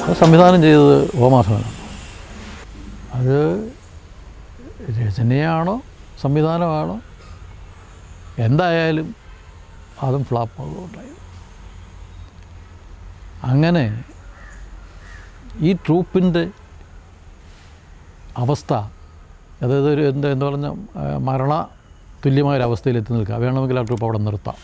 അത് സംവിധാനം ചെയ്തത് ഓമാധവനാണ് അത് രചനയാണോ സംവിധാനമാണോ എന്തായാലും അതും ഫ്ലാപ്പാകുകയുണ്ടായി അങ്ങനെ ഈ ട്രൂപ്പിൻ്റെ അവസ്ഥ അതായത് ഒരു എന്താ എന്താ പറഞ്ഞാൽ മരണ തുല്യമായ ഒരു അവസ്ഥയിൽ എത്തി നിൽക്കുക വേണമെങ്കിൽ ആ ട്രൂപ്പ് അവിടെ നിർത്താം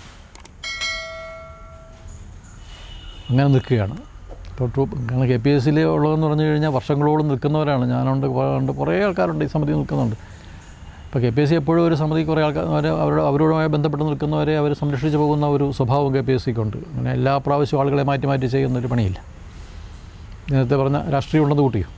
അങ്ങനെ നിൽക്കുകയാണ് ഇപ്പോൾ ട്രൂപ്പ് കാരണം കെ പി എസ് സിയിൽ ഉള്ളതെന്ന് പറഞ്ഞു കഴിഞ്ഞാൽ വർഷങ്ങളോളം നിൽക്കുന്നവരാണ് ഞാനുണ്ട് ഉണ്ട് കുറേ ആൾക്കാരുണ്ട് ഈ സമിതി നിൽക്കുന്നുണ്ട് ഇപ്പോൾ കെ പി എസ് സി എപ്പോഴും ഒരു സമിതി കുറേ ആൾക്കാർ അവരെ അവരുടെ അവരുമായി ബന്ധപ്പെട്ട് നിൽക്കുന്നവരെ അവർ സംരക്ഷിച്ച് പോകുന്ന ഒരു സ്വഭാവം കെ പി എസ് സിക്കുണ്ട് അങ്ങനെ എല്ലാ പ്രാവശ്യവും ആളുകളെ മാറ്റി മാറ്റി ചെയ്യുന്ന ഒരു പണിയില്ല നേരത്തെ പറഞ്ഞ രാഷ്ട്രീയം ഉണ്ടെന്ന് കൂട്ടിയോ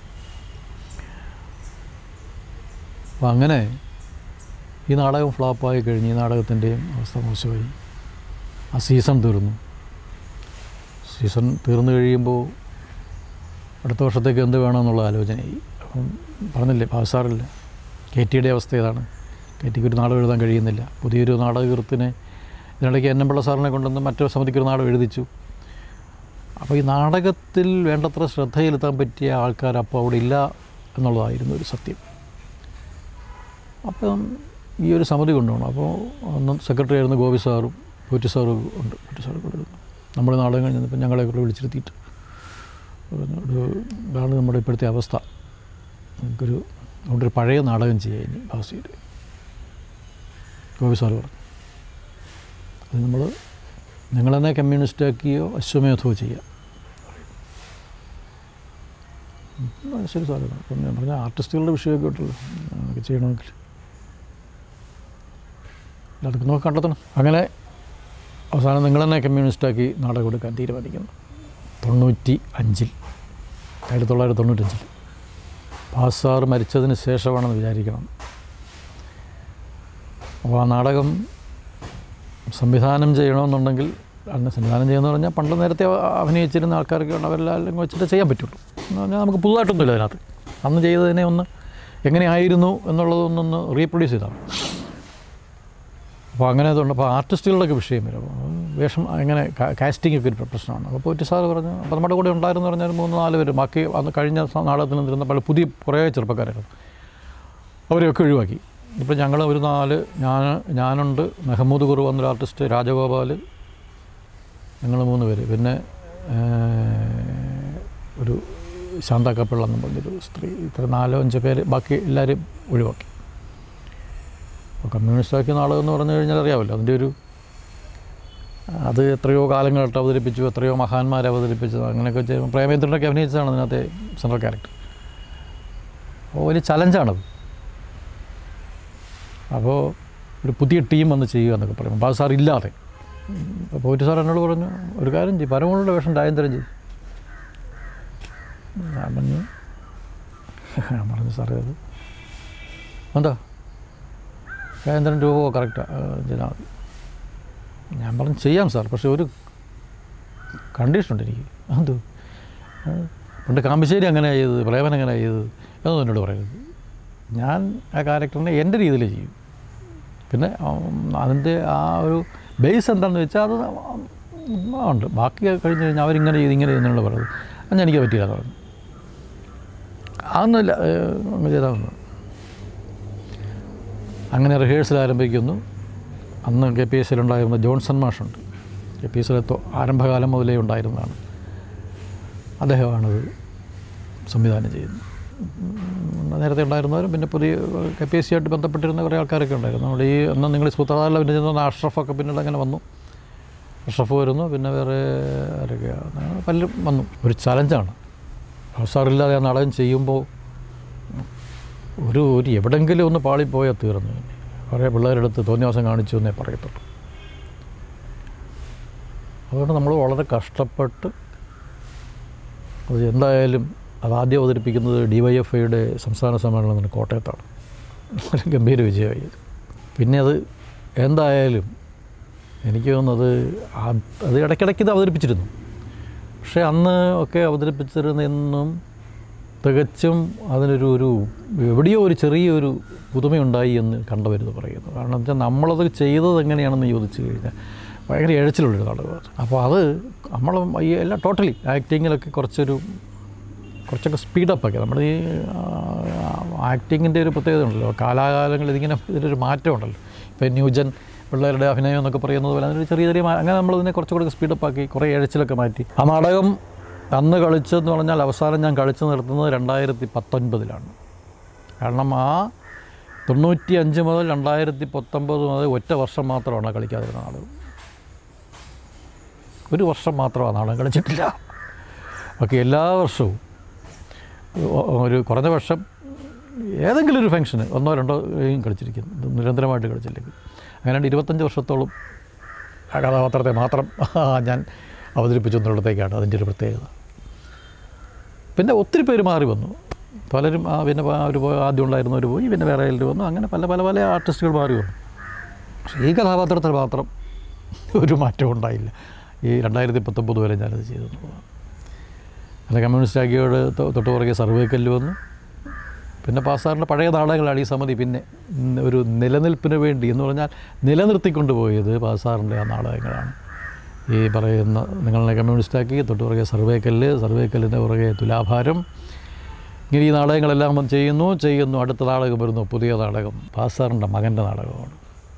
അപ്പോൾ അങ്ങനെ ഈ നാടകം ഫ്ലോപ്പായി കഴിഞ്ഞ് ഈ നാടകത്തിൻ്റെയും അവസ്ഥ മോശമായി ആ സീസൺ തീർന്നു സീസൺ തീർന്നു കഴിയുമ്പോൾ അടുത്ത വർഷത്തേക്ക് എന്ത് വേണമെന്നുള്ള ആലോചനയായി അപ്പം പറഞ്ഞില്ലേ പാസ്സാറില്ല കെ ടിയുടെ അവസ്ഥ ഇതാണ് കെ ടിക്ക് ഒരു നാടകം എഴുതാൻ കഴിയുന്നില്ല പുതിയൊരു നാടകകൃത്തിനെ ഇതിനിടയ്ക്ക് എൻ എം പിള്ള സാറിനെ കൊണ്ടുവന്ന് മറ്റൊരു സമിതിക്ക് ഒരു നാടകം എഴുതിച്ചു അപ്പോൾ ഈ നാടകത്തിൽ വേണ്ടത്ര ശ്രദ്ധയിലെത്താൻ പറ്റിയ ആൾക്കാർ അപ്പോൾ അവിടെ ഇല്ല എന്നുള്ളതായിരുന്നു ഒരു സത്യം അപ്പം ഈ ഒരു സമിതി കൊണ്ടുപോകണം അപ്പോൾ അന്ന് സെക്രട്ടറി ആയിരുന്ന ഗോപി സാറും പൂറ്റി സാറും ഉണ്ട് പൂറ്റി സാറും കൊണ്ടിരുന്നു നമ്മുടെ നാടകം കഴിഞ്ഞപ്പോൾ ഞങ്ങളെ കൂടെ വിളിച്ചിരുത്തിയിട്ട് പറഞ്ഞു ഒരു ഇതാണ് നമ്മുടെ ഇപ്പോഴത്തെ അവസ്ഥ നമുക്കൊരു അതുകൊണ്ട് ഒരു പഴയ നാടകം ചെയ്യാം ഇനി ഭാസിയിൽ ഗോപി സാറ് പറഞ്ഞു അത് നമ്മൾ നിങ്ങളെന്നെ കമ്മ്യൂണിസ്റ്റാക്കിയോ അശ്വമേധോ ചെയ്യാം ഉം, ശരി സാറേ അപ്പം ഞാൻ പറഞ്ഞ ആർട്ടിസ്റ്റുകളുടെ വിഷയമൊക്കെ ഉണ്ടല്ലോ നമുക്ക് ചെയ്യണമെങ്കിൽ അതൊക്കെ നോക്കി കണ്ടെത്തണം അങ്ങനെ അവസാനം നിങ്ങൾ തന്നെ കമ്മ്യൂണിസ്റ്റാക്കി നാടകം എടുക്കാൻ തീരുമാനിക്കുന്നു തൊണ്ണൂറ്റി അഞ്ചിൽ ആയിരത്തി തൊള്ളായിരത്തി തൊണ്ണൂറ്റഞ്ചിൽ പാസാർ മരിച്ചതിന് ശേഷമാണെന്ന് വിചാരിക്കണം അപ്പോൾ ആ നാടകം സംവിധാനം ചെയ്യണമെന്നുണ്ടെങ്കിൽ അന്ന് സംവിധാനം ചെയ്യുന്ന പറഞ്ഞാൽ പണ്ട് നേരത്തെ അഭിനയിച്ചിരുന്ന ആൾക്കാരൊക്കെ ഉണ്ട് അവരെല്ലാം വെച്ചിട്ട് ചെയ്യാൻ പറ്റുള്ളൂ എന്ന് പറഞ്ഞാൽ നമുക്ക് പുതുതായിട്ടൊന്നുമില്ല അതിനകത്ത് അന്ന് ചെയ്തതിനെ ഒന്ന് എങ്ങനെയായിരുന്നു എന്നുള്ളതൊന്നൊന്ന് റീപ്രൊഡ്യൂസ് ചെയ്താണ് അപ്പോൾ അങ്ങനെ അതുകൊണ്ട് അപ്പോൾ ആർട്ടിസ്റ്റുകളുടെയൊക്കെ വിഷയം വരും അപ്പോൾ വേഷം അങ്ങനെ കാസ്റ്റിംഗ് ഒക്കെ ഒരു പ്രശ്നമാണ് അപ്പോൾ പോയിട്ട് സാർ പറഞ്ഞു അപ്പോൾ നമ്മുടെ കൂടെ ഉണ്ടായിരുന്നു പറഞ്ഞാൽ മൂന്ന് നാല് പേര് ബാക്കി അന്ന് കഴിഞ്ഞ സ- നാടകത്തിൽ നിന്നിരുന്ന പല പുതിയ കുറേ ചെറുപ്പക്കാരായിരുന്നു അവരെയൊക്കെ ഒഴിവാക്കി ഇപ്പോൾ ഞങ്ങൾ ഒരു നാല് ഞാൻ ഞാനുണ്ട് മെഹമ്മൂദ് കുറവ് എന്നൊരു ആർട്ടിസ്റ്റ് രാജഗോപാൽ ഞങ്ങൾ മൂന്ന് പേര് പിന്നെ ഏഹ്, ഒരു ശാന്ത കപ്പിള്ള എന്ന് പറഞ്ഞൊരു സ്ത്രീ ഇത്ര നാലോ അഞ്ചോ പേര് ബാക്കി എല്ലാവരും ഒഴിവാക്കി അപ്പോൾ കമ്മ്യൂണിസ്റ്റാക്കിയ നാടകം എന്ന് പറഞ്ഞു കഴിഞ്ഞാൽ അറിയാമല്ലോ അതിൻ്റെ ഒരു അത് എത്രയോ കാലങ്ങളായിട്ട് അവതരിപ്പിച്ചു എത്രയോ മഹാന്മാരെ അവതരിപ്പിച്ചത് അങ്ങനെയൊക്കെ ചെയ്യുമ്പോൾ പ്രേമേന്ദ്രനൊക്കെ അഭിനയിച്ചതാണ് അതിനകത്തെ സെൻട്രൽ ക്യാരക്ടർ അപ്പോൾ വലിയ ചലഞ്ചാണത് അപ്പോൾ ഒരു പുതിയ ടീം വന്ന് ചെയ്യുക എന്നൊക്കെ പറയും ബാബു സാർ ഇല്ലാതെ അപ്പോൾ പോയിട്ട് സാർ എന്നോട് പറഞ്ഞു ഒരു കാര്യം ചെയ്യും പരമോളുടെ വേഷം രാജേന്ദ്രൻ ചെയ്യും ഞാൻ പറഞ്ഞു ഞാൻ പറഞ്ഞു സാറേ അത് എന്താ രാജേന്ദ്രൻ രൂപമോ കറക്റ്റാണ് ചെയ്താൽ മതി ഞാൻ പറഞ്ഞു ചെയ്യാം സാർ പക്ഷേ ഒരു കണ്ടീഷനുണ്ട് എനിക്ക് അത് പണ്ട് കാമ്പശ്ശേരി അങ്ങനെ ചെയ്തത് പ്രേമൻ അങ്ങനെ ചെയ്തത് എന്നൊന്നും എന്നോട് പറയരുത് ഞാൻ ആ ക്യാരക്ടറിനെ എൻ്റെ രീതിയിൽ ചെയ്യും പിന്നെ ഉം, അതിൻ്റെ ആ ഒരു ബേസ് എന്താണെന്ന് വെച്ചാൽ അത് ഉണ്ട് ബാക്കി കഴിഞ്ഞ് കഴിഞ്ഞാൽ അവരിങ്ങനെ ചെയ്ത് ഇങ്ങനെ ചെയ്യുന്നുള്ള പറയുന്നത് അത് എനിക്ക് പറ്റിയില്ല എന്ന് പറഞ്ഞു അതൊന്നുമില്ല ഏഹ്, അങ്ങ് ചെയ്താൽ മതി അങ്ങനെ റിഹേഴ്സൽ ആരംഭിക്കുന്നു അന്ന് കെ പി എസ് സിയിലുണ്ടായിരുന്ന ജോൺസൺ മാഷുണ്ട് കെ പി എസ് സിയിലെ ആരംഭകാലം മുതലേ ഉണ്ടായിരുന്നതാണ് അദ്ദേഹമാണത് സംവിധാനം ചെയ്യുന്നത് ഉം, നേരത്തെ ഉണ്ടായിരുന്നവരും പിന്നെ പുതിയ കെ പി എസ് സി ആയിട്ട് ബന്ധപ്പെട്ടിരുന്ന കുറേ ആൾക്കാരൊക്കെ ഉണ്ടായിരുന്നു നമ്മുടെ ഈ അന്ന് നിങ്ങൾ സുത്താറിൽ അഭിനയിച്ചിരുന്ന അഷ്റഫൊക്കെ പിന്നീട് അങ്ങനെ വന്നു അഷ്റഫ് വരുന്നു പിന്നെ വേറെ ആരൊക്കെയാണ് അങ്ങനെ പലരും വന്നു ഒരു ചലഞ്ചാണ് അവസാറില്ലാതെ ആ നാടകം ചെയ്യുമ്പോൾ ഒരു ഒരു എവിടെങ്കിലും ഒന്ന് പാളിപ്പോയാൽ തീർന്നു കുറേ പിള്ളേരെടുത്ത് തോന്നിയാസം കാണിച്ചു എന്നേ പറയത്തുള്ളൂ അതുകൊണ്ട് നമ്മൾ വളരെ കഷ്ടപ്പെട്ട് അത് എന്തായാലും അത് ആദ്യം അവതരിപ്പിക്കുന്നത് ഡി വൈ എഫ് ഐയുടെ സംസ്ഥാന സമ്മേളനം തന്നെ കോട്ടയത്താണ് ഒരു ഗംഭീര വിജയമായി അത്. പിന്നെ അത് എന്തായാലും എനിക്ക് തോന്നുന്നത് ആ- അത് ഇടയ്ക്കിടയ്ക്ക് ഇത് അവതരിപ്പിച്ചിരുന്നു പക്ഷേ അന്ന് ഒക്കെ അവതരിപ്പിച്ചിരുന്നെന്നും തികച്ചും അതിനൊരു ഒരു എവിടെയോ ഒരു ചെറിയൊരു പുതുമയുണ്ടായി എന്ന് കണ്ടുവരുന്നത് പറയുന്നു കാരണം വെച്ചാൽ നമ്മളത് ചെയ്തത് എങ്ങനെയാണെന്ന് ചോദിച്ചു കഴിഞ്ഞാൽ ഭയങ്കര എഴച്ചിലുള്ളൊരു നാടകമാണ് അപ്പോൾ അത് നമ്മൾ ഈ എല്ലാം ടോട്ടലി ആക്ടിങ്ങിലൊക്കെ കുറച്ചൊരു കുറച്ചൊക്കെ സ്പീഡപ്പ് ഒക്കെ നമ്മുടെ ഈ ആക്ടിങ്ങിൻ്റെ ഒരു പ്രത്യേകത ഉണ്ടല്ലോ കാലാകാലങ്ങളിൽ ഇതിങ്ങനെ ഇതിനൊരു മാറ്റം ഉണ്ടല്ലോ ഇപ്പോൾ ന്യൂജൻ പിള്ളേരുടെ അഭിനയം എന്നൊക്കെ പറയുന്നത് പോലെ അതിനൊരു ചെറിയ ചെറിയ മാ- അങ്ങനെ നമ്മളതിനെ കുറച്ചുകൂടി സ്പീഡപ്പ് ആക്കി കുറേ എഴച്ചിലൊക്കെ മാറ്റി ആ നാടകം അന്ന് കളിച്ചതെന്ന് പറഞ്ഞാൽ അവസാനം ഞാൻ കളിച്ചു നിർത്തുന്നത് രണ്ടായിരത്തി പത്തൊൻപതിലാണ് കാരണം ആ തൊണ്ണൂറ്റി അഞ്ച് മുതൽ രണ്ടായിരത്തി പത്തൊമ്പത് മുതൽ ഒറ്റ വർഷം മാത്രമാണ് കളിക്കാതിരുന്ന നാടകം ഒരു വർഷം മാത്രമാണ് നാടകം കളിച്ചിട്ടില്ല ബാക്കി എല്ലാ വർഷവും ഒ- ഒരു കുറഞ്ഞ വർഷം ഏതെങ്കിലും ഒരു ഫംഗ്ഷന് ഒന്നോ രണ്ടോ ഏയും കളിച്ചിരിക്കുന്നു ഇത് നിരന്തരമായിട്ട് കളിച്ചില്ലെങ്കിൽ അങ്ങനെ ഇരുപത്തഞ്ച് വർഷത്തോളം ആ കഥാപാത്രത്തെ മാത്രം ഞാൻ അവതരിപ്പിച്ചു എന്നുള്ളത്തേക്കാണ് അതിൻ്റെ ഒരു പ്രത്യേകത പിന്നെ ഒത്തിരി പേര് മാറി വന്നു പലരും ആ പിന്നെ അവർ ആദ്യം ഉണ്ടായിരുന്നവർ പോയി പിന്നെ വേറെ ആയിട്ട് വന്നു അങ്ങനെ പല പല പല ആർട്ടിസ്റ്റുകൾ മാറി വന്നു പക്ഷേ ഈ കഥാപാത്രത്തിൽ മാത്രം ഒരു മാറ്റവും ഉണ്ടായില്ല ഈ രണ്ടായിരത്തി പത്തൊമ്പത് വരെ ഞാനത് ചെയ്തു എന്നുള്ളതാണ് അങ്ങനെ കമ്മ്യൂണിസ്റ്റ് ആക്കിയോട് തൊട്ട് പുറകെ സർവേക്കല്ല് വന്നു പിന്നെ പാസ്സാറിൻ്റെ പഴയ നാടകങ്ങളാണ് ഈ സമിതി പിന്നെ ഉം, ഒരു നിലനിൽപ്പിന് വേണ്ടി എന്ന് പറഞ്ഞാൽ നിലനിർത്തിക്കൊണ്ട് പോയത് പാസ്സാറിൻ്റെ ആ നാടകങ്ങളാണ് ഈ പറയുന്ന നിങ്ങളെ കമ്മ്യൂണിസ്റ്റാക്കി തൊട്ട് പുറകെ സർവേക്കല്ല് സർവേക്കല്ലിൻ്റെ പുറകെ തുലാഭാരം ഇങ്ങനെ ഈ നാടകങ്ങളെല്ലാം വന്ന് ചെയ്യുന്നു ചെയ്യുന്നു അടുത്ത നാടകം വരുന്നു പുതിയ നാടകം പാസ്സാറിൻ്റെ മകൻ്റെ നാടകമാണ്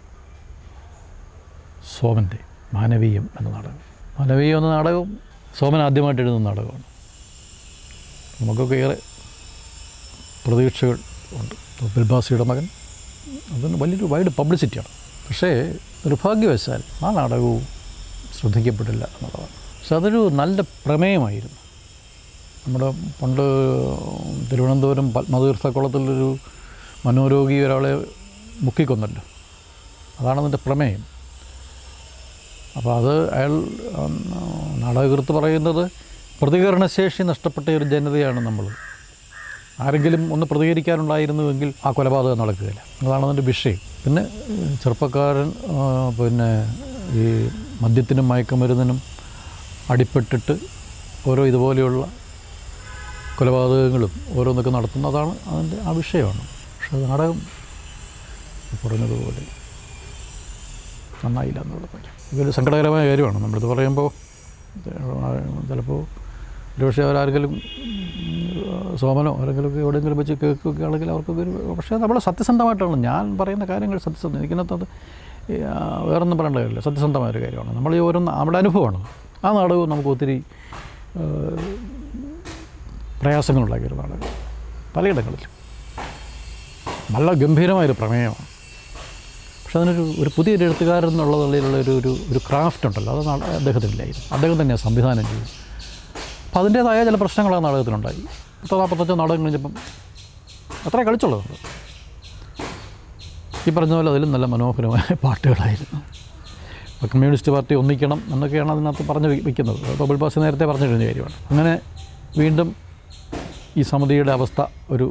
സോമൻ്റെ മാനവീയം എന്ന നാടകം മാനവീയം എന്ന നാടകം സോമൻ ആദ്യമായിട്ട് എഴുതുന്ന നാടകമാണ് നമുക്കൊക്കെ ഏറെ പ്രതീക്ഷകൾ ഉണ്ട് ബിൽബാസിയുടെ മകൻ അതിന് വലിയൊരു വൈഡ് പബ്ലിസിറ്റിയാണ് പക്ഷേ നിർഭാഗ്യവശാൽ ആ നാടകവും ശ്രദ്ധിക്കപ്പെട്ടില്ല എന്നുള്ളതാണ് പക്ഷെ അതൊരു നല്ല പ്രമേയമായിരുന്നു നമ്മുടെ പണ്ട് തിരുവനന്തപുരം പത്മതീർത്ഥക്കുളത്തിലൊരു മനോരോഗി ഒരാളെ മുക്കിക്കൊന്നല്ലോ അതാണ് അതിൻ്റെ പ്രമേയം അപ്പോൾ അത് അയാൾ ഉം, നാടകകൃത്ത് പറയുന്നത് പ്രതികരണശേഷി നഷ്ടപ്പെട്ട ഒരു ജനതയാണ് നമ്മൾ ആരെങ്കിലും ഒന്ന് പ്രതികരിക്കാനുണ്ടായിരുന്നുവെങ്കിൽ ആ കൊലപാതകം നടക്കുകയില്ല അതാണ് അതിൻ്റെ വിഷയം പിന്നെ ഏഹ്, ചെറുപ്പക്കാരൻ ആ, പിന്നെ ഈ മദ്യത്തിനും മയക്കുമരുന്നിനും അടിപ്പെട്ടിട്ട് ഓരോ ഇതുപോലെയുള്ള കൊലപാതകങ്ങളും ഓരോന്നൊക്കെ നടത്തുന്നതാണ് അതിൻ്റെ ആ വിഷയമാണ് പക്ഷെ അത് നാടകം ഈ പറഞ്ഞതുപോലെ നന്നായില്ല എന്നുള്ളത് ഇതൊരു സങ്കടകരമായ കാര്യമാണ് നമ്മളിത് പറയുമ്പോൾ ചിലപ്പോൾ ഒരുപക്ഷെ അവരാരെങ്കിലും ഉം, സോമനോ ആരെങ്കിലുമൊക്കെ എവിടെയെങ്കിലും വെച്ച് കേൾക്കുകയൊക്കെ ആണെങ്കിൽ അവർക്കൊക്കെ ഒരു പക്ഷേ നമ്മൾ സത്യസന്ധമായിട്ടാണ് ഞാൻ പറയുന്ന കാര്യങ്ങൾ സത്യസന്ധം എനിക്കിനകത്ത് അത് ഈ, ആ, വേറൊന്നും പറയേണ്ട കാര്യമില്ല സത്യസന്ധമായ ഒരു കാര്യമാണ് നമ്മൾ ഈ ഓരോന്ന് നമ്മുടെ അനുഭവമാണ് ആ നാടകവും നമുക്ക് ഒത്തിരി ആ, പ്രയാസങ്ങളുണ്ടാക്കിയൊരു നാടകം പലയിടങ്ങളിലും നല്ല ഗംഭീരമായൊരു പ്രമേയമാണ് പക്ഷെ അതിനൊരു ഒരു പുതിയൊരു എഴുത്തുകാരൻ എന്നുള്ള നിലയിലുള്ള ഒരു ഒരു ഒരു ക്രാഫ്റ്റ് ഉണ്ടല്ലോ അത് നാ- അദ്ദേഹത്തിനില്ലായിരുന്നു അദ്ദേഹം തന്നെയാണ് സംവിധാനം ചെയ്തു അപ്പോൾ അതിൻ്റേതായ ചില പ്രശ്നങ്ങൾ ആ നാടകത്തിനുണ്ടായി പത്തോ നാൽപ്പത്തഞ്ചോ നാടകം കഴിഞ്ഞപ്പം അത്രേ കളിച്ചുള്ളൂ നമ്മൾ ഈ പറഞ്ഞ പോലെ അതിലും നല്ല മനോഹരമായ പാട്ടുകളായിരുന്നു അപ്പോൾ കമ്മ്യൂണിസ്റ്റ് പാർട്ടി ഒന്നിക്കണം എന്നൊക്കെയാണ് അതിനകത്ത് പറഞ്ഞ് വെ- വെക്കുന്നത് അപ്പോൾ ബിൽബാസ് നേരത്തെ പറഞ്ഞു കഴിഞ്ഞ കാര്യമാണ് അങ്ങനെ വീണ്ടും ഈ സമിതിയുടെ അവസ്ഥ ഒരു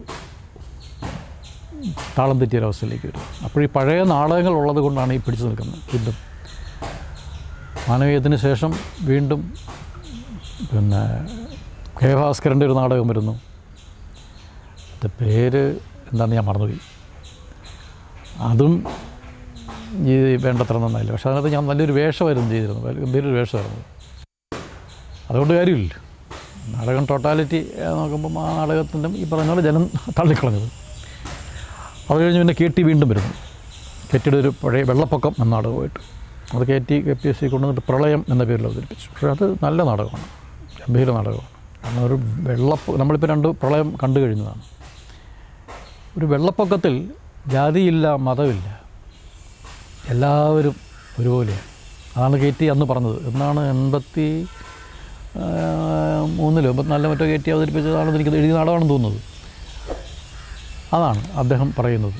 താളം തെറ്റിയ ഒരവസ്ഥയിലേക്ക് വരും അപ്പോൾ ഈ പഴയ നാടകങ്ങൾ ഉള്ളത് കൊണ്ടാണ് ഈ പിടിച്ചു നിൽക്കുന്നത് വീണ്ടും മാനവീയത്തിന് ശേഷം വീണ്ടും പിന്നെ കെ ഭാസ്കരൻ്റെ ഒരു നാടകം വരുന്നു അതിൻ്റെ പേര് എന്താണെന്ന് ഞാൻ മറന്നുപോയി അതും ഈ വേണ്ടത്ര നന്നായില്ല പക്ഷേ അതിനകത്ത് ഞാൻ നല്ലൊരു വേഷമായിരുന്നു ചെയ്തിരുന്നത് വലിയ ഗംഭീരൊരു വേഷമായിരുന്നു അതുകൊണ്ട് കാര്യമില്ല നാടകം ടോട്ടാലിറ്റി നോക്കുമ്പം ആ നാടകത്തിൻ്റെ ഈ പറഞ്ഞ പോലെ ജനം തള്ളിക്കളഞ്ഞത് അത് കഴിഞ്ഞ് പിന്നെ കെ ടി വീണ്ടും വരുന്നു കെ ടിയുടെ ഒരു പഴയ വെള്ളപ്പൊക്കം എന്ന നാടകമായിട്ട് അത് K T K P S C കൊണ്ടുവന്നിട്ട് പ്രളയം എന്ന പേരിൽ അവതരിപ്പിച്ചു പക്ഷേ അത് നല്ല നാടകമാണ് ഗംഭീര നാടകമാണ് കാരണം ഒരു വെള്ളപ്പൊക്കം നമ്മളിപ്പോൾ രണ്ട് പ്രളയം കണ്ടു കഴിഞ്ഞതാണ് ഒരു വെള്ളപ്പൊക്കത്തിൽ ജാതിയില്ല മതമില്ല എല്ലാവരും ഒരുപോലെയാണ് അതാണ് കെ ടി അന്ന് പറഞ്ഞത് എന്നാണ് എൺപത്തി ആ, മൂന്നിലോ എൺപത്തിനാലിലോ മറ്റോ കെ ടി അവതരിപ്പിച്ചതാണെന്ന് എനിക്ക് എഴുതിയ നാടകമാണെന്ന് തോന്നുന്നത് അതാണ് അദ്ദേഹം പറയുന്നത്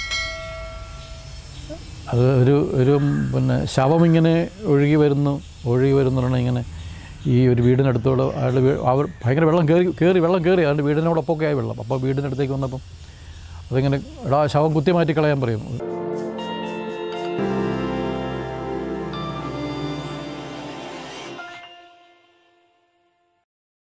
അത് ഒരു ഒരു പിന്നെ ശവം ഇങ്ങനെ ഒഴുകി വരുന്നു ഒഴുകി വരുന്ന ഇങ്ങനെ ഈ ഒരു വീടിനടുത്തോടെ അയാൾ അവർ ഭയങ്കര വെള്ളം കയറി കയറി വെള്ളം കയറി അതിൻ്റെ വീടിനോടൊപ്പമൊക്കെ ആയി വെള്ളം അപ്പോൾ വീടിനടുത്തേക്ക് വന്നപ്പം അതിങ്ങനെ എടാ ശവം കുത്തി മാറ്റി കളയാൻ പറയും